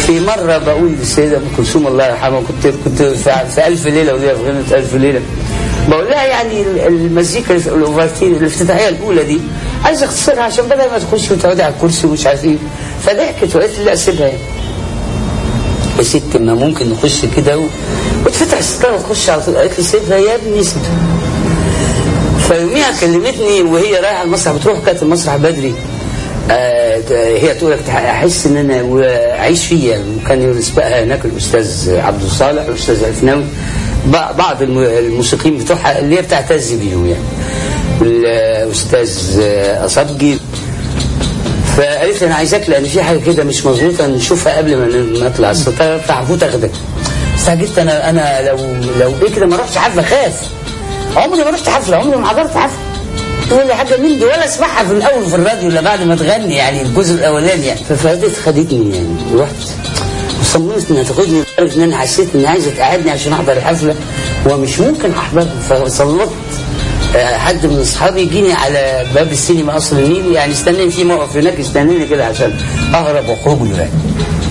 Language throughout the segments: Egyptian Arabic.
في مرة بقول للسيدة أم كلثوم الله يرحمها كنت كنت في في ألف ليلة وليلة في غنوة ألف ليلة بقول لها يعني المزيكا الأوفرتين الافتتاحية الأولى دي عايز أختصرها عشان بدل ما تخش وتقعدي على الكرسي ومش عارف إيه فضحكت وقالت لي لا سيبها يعني يا ست ما ممكن نخش كده و... وتفتح الستاره وتخش على طول قالت لي سيبها يا ابني سيبها فيوميها كلمتني وهي رايحه المسرح بتروح كانت المسرح بدري آه هي تقول لك احس ان انا اعيش فيها وكان يسبقها هناك الاستاذ عبد الصالح والاستاذ الفناوي بعض الموسيقيين بتوعها اللي هي بتعتز بيهم يعني والاستاذ اصبجي فقالت لي انا عايزاك لان في حاجه كده مش مظبوطه نشوفها قبل ما نطلع الستاره بتاع فوت اخدك استعجلت انا انا لو لو ايه كده ما رحتش حفله خاف عمري ما رحت حفله عمري ما حضرت حفله تقول لي حاجه من دي ولا اسمعها في الاول في الراديو الا بعد ما تغني يعني الجزء الاولاني يعني ففادت خدتني يعني رحت وصممت انها تاخدني لدرجه ان انا حسيت ان عايزه تقعدني عشان احضر الحفله ومش ممكن احضرها فصلت حد من اصحابي يجيني على باب السينما قصر النيل يعني استناني في موقف هناك يستناني كده عشان اهرب واخرج له يعني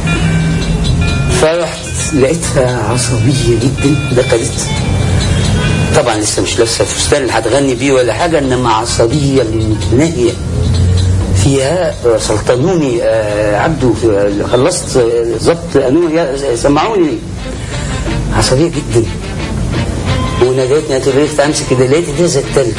فرحت لقيتها عصبيه جدا دخلت طبعا لسه مش لابسه الفستان اللي هتغني بيه ولا حاجه انما عصبيه متناهيه فيها سلطنوني عبده خلصت ظبط سمعوني عصبيه جدا وناديتني قلت امسك كده لقيت ايديها زي التلج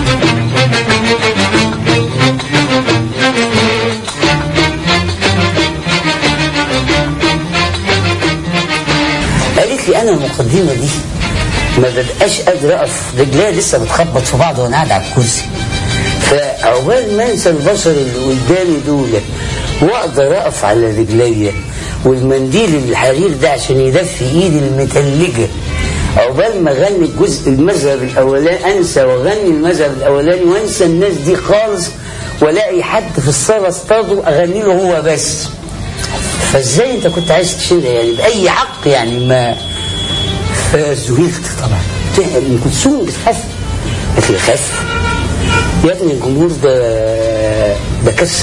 قالت لي انا المقدمه دي ما ببقاش قادر اقف رجليا لسه بتخبط في بعض وانا قاعد على الكرسي فعقبال ما انسى البشر اللي قدامي دول واقدر اقف على رجليا والمنديل الحرير ده عشان يدفي ايدي المتلجه عقبال ما اغني الجزء المذهب الاولاني انسى واغني المذهب الاولاني وانسى الناس دي خالص والاقي حد في الصاله اصطاده اغني له هو بس فازاي انت كنت عايز تشيلها يعني باي حق يعني ما فزهقت طبعا ام كلثوم بتخاف قالت لي خاف يا ابني الجمهور ده ده كسر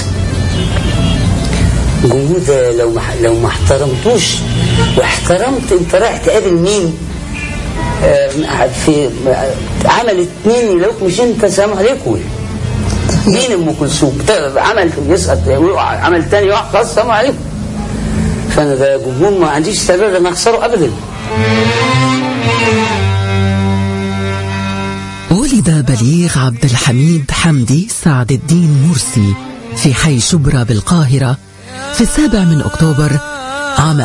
الجمهور ده لو ما لو ما احترمتوش واحترمت انت رايح تقابل مين آه في عمل اتنين يلاقوك مش انت سلام عليكم مين ام كلثوم عمل يسقط عمل تاني يقع خلاص سلام عليكم فانا ده جمهور ما عنديش استعداد ان اخسره ابدا ولد بليغ عبد الحميد حمدي سعد الدين مرسي في حي شبرا بالقاهرة في السابع من أكتوبر عام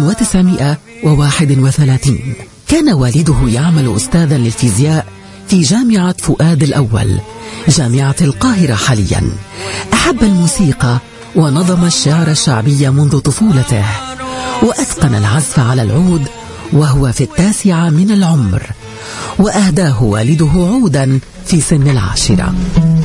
1931 كان والده يعمل أستاذا للفيزياء في جامعة فؤاد الأول جامعة القاهرة حاليا أحب الموسيقى ونظم الشعر الشعبي منذ طفولته وأتقن العزف على العود وهو في التاسعة من العمر وأهداه والده عودا في سن العاشرة